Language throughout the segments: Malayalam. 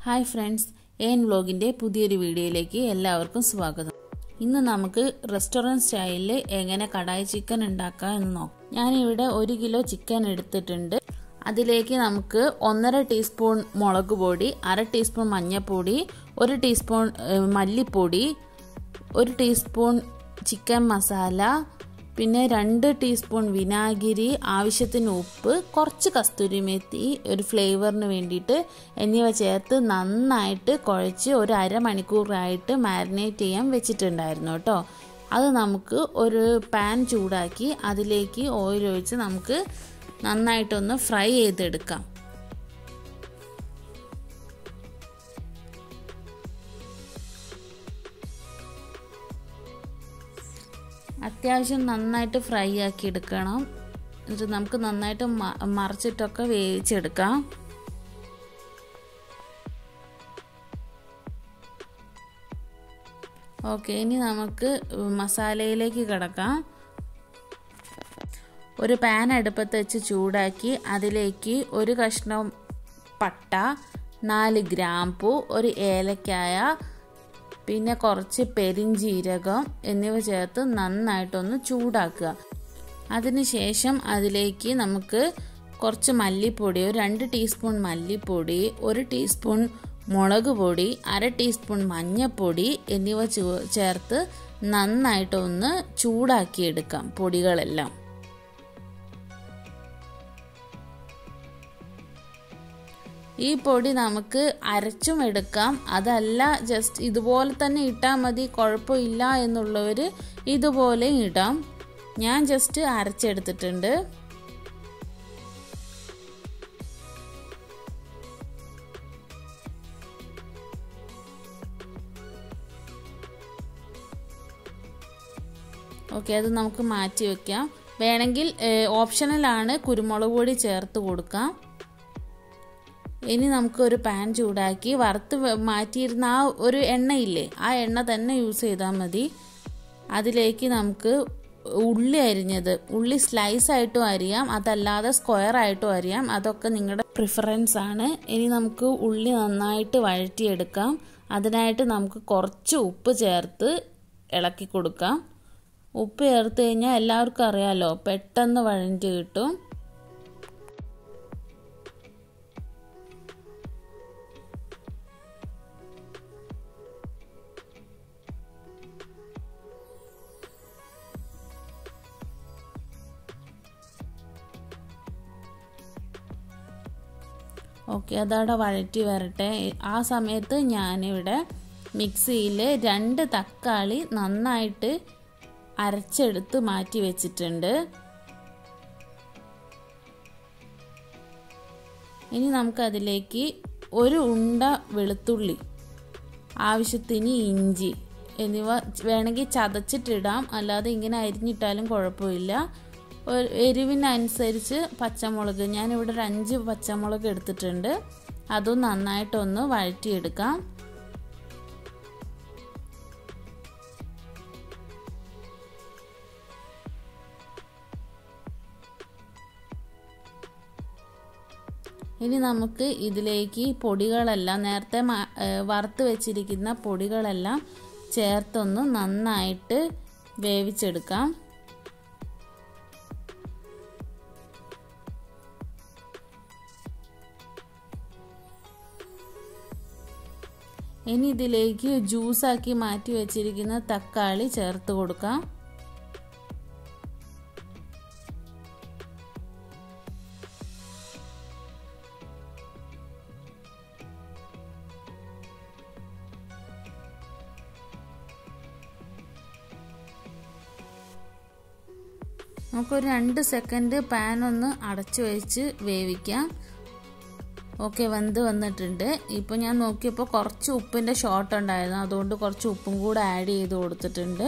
ഹായ് ഫ്രണ്ട്സ് എൻ വ്ലോഗിൻ്റെ പുതിയൊരു വീഡിയോയിലേക്ക് എല്ലാവർക്കും സ്വാഗതം ഇന്ന് നമുക്ക് റെസ്റ്റോറൻറ്റ് സ്റ്റൈലിൽ എങ്ങനെ കടായി ചിക്കൻ ഉണ്ടാക്കാം എന്ന് നോക്കാം ഞാനിവിടെ ഒരു കിലോ ചിക്കൻ എടുത്തിട്ടുണ്ട് അതിലേക്ക് നമുക്ക് ഒന്നര ടീസ്പൂൺ മുളക് പൊടി അര ടീസ്പൂൺ മഞ്ഞൾപ്പൊടി ഒരു ടീസ്പൂൺ ഏഹ്, മല്ലിപ്പൊടി ഒരു ടീസ്പൂൺ ചിക്കൻ മസാല പിന്നെ രണ്ട് ടീസ്പൂൺ വിനാഗിരി ആവശ്യത്തിന് ഉപ്പ് കുറച്ച് കസ്തൂരി മെത്തി ഒരു ഫ്ലേവറിന് വേണ്ടിയിട്ട് എന്നിവ ചേർത്ത് നന്നായിട്ട് കുഴച്ച് ഒരു അരമണിക്കൂറായിട്ട് മാരിനേറ്റ് ചെയ്യാൻ വെച്ചിട്ടുണ്ടായിരുന്നു കേട്ടോ അത് നമുക്ക് ഒരു പാൻ ചൂടാക്കി അതിലേക്ക് ഓയിൽ ഒഴിച്ച് നമുക്ക് നന്നായിട്ടൊന്ന് ഫ്രൈ ചെയ്തെടുക്കാം അത്യാവശ്യം നന്നായിട്ട് ഫ്രൈ ആക്കി എടുക്കണം എന്നിട്ട് നമുക്ക് നന്നായിട്ട് മ- മറിച്ചിട്ടൊക്കെ വേവിച്ചെടുക്കാം ഓക്കെ ഇനി നമുക്ക് മസാലയിലേക്ക് കിടക്കാം ഒരു പാൻ അടുപ്പത്ത് വെച്ച് ചൂടാക്കി അതിലേക്ക് ഒരു കഷ്ണം പട്ട നാല് ഗ്രാമ്പു ഒരു ഏലക്കായ പിന്നെ കുറച്ച് പെരിഞ്ചീരകം എന്നിവ ചേർത്ത് നന്നായിട്ടൊന്ന് ചൂടാക്കുക അതിനുശേഷം അതിലേക്ക് നമുക്ക് കുറച്ച് മല്ലിപ്പൊടി ഒരു രണ്ട് ടീസ്പൂൺ മല്ലിപ്പൊടി ഒരു ടീസ്പൂൺ മുളക് പൊടി അര ടീസ്പൂൺ മഞ്ഞൾപ്പൊടി എന്നിവ ചൂ- ചേർത്ത് നന്നായിട്ടൊന്ന് ചൂടാക്കിയെടുക്കാം പൊടികളെല്ലാം ഈ പൊടി നമുക്ക് അരച്ചും എടുക്കാം അതല്ല ജസ്റ്റ് ഇതുപോലെ തന്നെ ഇട്ടാൽ മതി കുഴപ്പമില്ല എന്നുള്ളവർ ഇതുപോലെ ഇടാം ഞാൻ ജസ്റ്റ് അരച്ചെടുത്തിട്ടുണ്ട് ഓക്കെ അത് നമുക്ക് മാറ്റി വെക്കാം വേണമെങ്കിൽ ഓപ്ഷണലാണ് കുരുമുളക് പൊടി ചേർത്ത് കൊടുക്കാം ഇനി നമുക്ക് ഒരു പാൻ ചൂടാക്കി വറുത്ത് വെ- മാറ്റിയിരുന്ന ആ ഒരു എണ്ണയില്ലേ ആ എണ്ണ തന്നെ യൂസ് ചെയ്താൽ മതി അതിലേക്ക് നമുക്ക് ഉള്ളി അരിഞ്ഞത് ഉള്ളി സ്ലൈസ് ആയിട്ടും അരിയാം അതല്ലാതെ സ്ക്വയർ ആയിട്ടും അരിയാം അതൊക്കെ നിങ്ങളുടെ പ്രിഫറൻസ് ആണ് ഇനി നമുക്ക് ഉള്ളി നന്നായിട്ട് വഴറ്റിയെടുക്കാം അതിനായിട്ട് നമുക്ക് കുറച്ച് ഉപ്പ് ചേർത്ത് ഇളക്കി കൊടുക്കാം ഉപ്പ് ചേർത്ത് കഴിഞ്ഞാൽ എല്ലാവർക്കും അറിയാലോ പെട്ടെന്ന് വഴഞ്ഞ് കിട്ടും ഓക്കെ അതവിടെ വഴറ്റി വരട്ടെ ആ സമയത്ത് ഞാനിവിടെ മിക്സിയിൽ രണ്ട് തക്കാളി നന്നായിട്ട് അരച്ചെടുത്ത് മാറ്റി വെച്ചിട്ടുണ്ട് ഇനി നമുക്കതിലേക്ക് ഒരു ഉണ്ട വെളുത്തുള്ളി ആവശ്യത്തിന് ഇഞ്ചി എന്നിവ വേണമെങ്കിൽ ചതച്ചിട്ടിടാം അല്ലാതെ ഇങ്ങനെ അരിഞ്ഞിട്ടാലും കുഴപ്പമില്ല ഒരു എരിവിനനുസരിച്ച് പച്ചമുളക് ഞാനിവിടെ ഒരു അഞ്ച് പച്ചമുളക് എടുത്തിട്ടുണ്ട് അതും നന്നായിട്ടൊന്ന് വഴറ്റിയെടുക്കാം ഇനി നമുക്ക് ഇതിലേക്ക് പൊടികളെല്ലാം നേരത്തെ മ- ഏഹ് വറുത്ത് വെച്ചിരിക്കുന്ന പൊടികളെല്ലാം ചേർത്തൊന്ന് നന്നായിട്ട് വേവിച്ചെടുക്കാം ഇനി ഇതിലേക്ക് ജ്യൂസാക്കി മാറ്റി വെച്ചിരിക്കുന്ന തക്കാളി ചേർത്ത് കൊടുക്കാം നമുക്കൊരു രണ്ട് സെക്കൻഡ് പാൻ ഒന്ന് അടച്ചു വെച്ച് വേവിക്കാം ഓക്കെ വെന്ത് വന്നിട്ടുണ്ട് ഇപ്പോൾ ഞാൻ നോക്കിയപ്പോൾ കുറച്ച് ഉപ്പിൻ്റെ ഷോർട്ട് ഉണ്ടായിരുന്നു അതുകൊണ്ട് കുറച്ച് ഉപ്പും കൂടെ ആഡ് ചെയ്ത് കൊടുത്തിട്ടുണ്ട്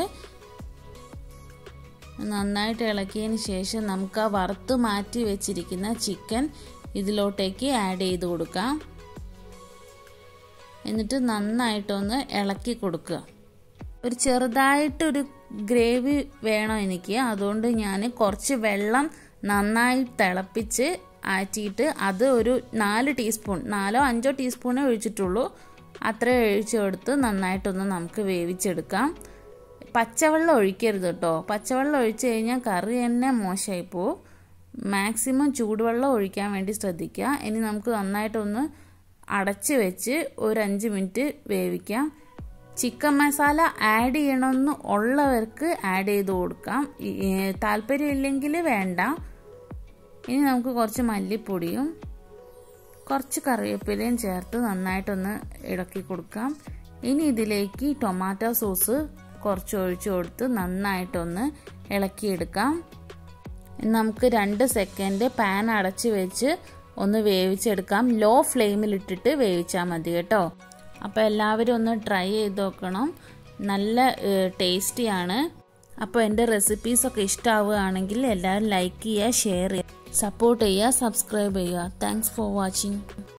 നന്നായിട്ട് ഇളക്കിയതിന് ശേഷം നമുക്ക് ആ വറുത്ത് മാറ്റി വെച്ചിരിക്കുന്ന ചിക്കൻ ഇതിലോട്ടേക്ക് ആഡ് ചെയ്ത് കൊടുക്കാം എന്നിട്ട് നന്നായിട്ടൊന്ന് ഇളക്കി കൊടുക്കുക ഒരു ചെറുതായിട്ടൊരു ഗ്രേവി വേണം എനിക്ക് അതുകൊണ്ട് ഞാൻ കുറച്ച് വെള്ളം നന്നായി തിളപ്പിച്ച് ആറ്റിയിട്ട് അത് ഒരു നാല് ടീസ്പൂൺ നാലോ അഞ്ചോ ടീസ്പൂണേ ഒഴിച്ചിട്ടുള്ളൂ അത്രയും ഒഴിച്ചു കൊടുത്ത് നന്നായിട്ടൊന്ന് നമുക്ക് വേവിച്ചെടുക്കാം പച്ചവെള്ളം ഒഴിക്കരുത് കേട്ടോ പച്ചവെള്ളം ഒഴിച്ചു കഴിഞ്ഞാൽ കറി തന്നെ മോശമായി പോവും മാക്സിമം ചൂടുവെള്ളം ഒഴിക്കാൻ വേണ്ടി ശ്രദ്ധിക്കുക ഇനി നമുക്ക് നന്നായിട്ടൊന്ന് അടച്ച് വെച്ച് ഒരു അഞ്ച് മിനിറ്റ് വേവിക്കാം ചിക്കൻ മസാല ആഡ് ചെയ്യണമെന്ന് ഉള്ളവർക്ക് ആഡ് ചെയ്ത് കൊടുക്കാം താല്പര്യമില്ലെങ്കിൽ വേണ്ട ഇനി നമുക്ക് കുറച്ച് മല്ലിപ്പൊടിയും കുറച്ച് കറിവേപ്പിലയും ചേർത്ത് നന്നായിട്ടൊന്ന് ഇളക്കി കൊടുക്കാം ഇനി ഇതിലേക്ക് ടൊമാറ്റോ സോസ് കുറച്ച് ഒഴിച്ചു കൊടുത്ത് നന്നായിട്ടൊന്ന് ഇളക്കിയെടുക്കാം നമുക്ക് രണ്ട് സെക്കൻഡ് പാൻ അടച്ച് വെച്ച് ഒന്ന് വേവിച്ചെടുക്കാം ലോ ഫ്ലെയിമിലിട്ടിട്ട് വേവിച്ചാൽ മതി കേട്ടോ അപ്പോൾ എല്ലാവരും ഒന്ന് ട്രൈ ചെയ്ത് നോക്കണം നല്ല ടേസ്റ്റിയാണ് അപ്പോൾ എൻ്റെ റെസിപ്പീസൊക്കെ ഇഷ്ടമാവുകയാണെങ്കിൽ എല്ലാവരും ലൈക്ക് ചെയ്യുക ഷെയർ ചെയ്യുക സപ്പോർട്ട് ചെയ്യുക സബ്സ്ക്രൈബ് ചെയ്യുക താങ്ക്സ് ഫോർ വാച്ചിങ്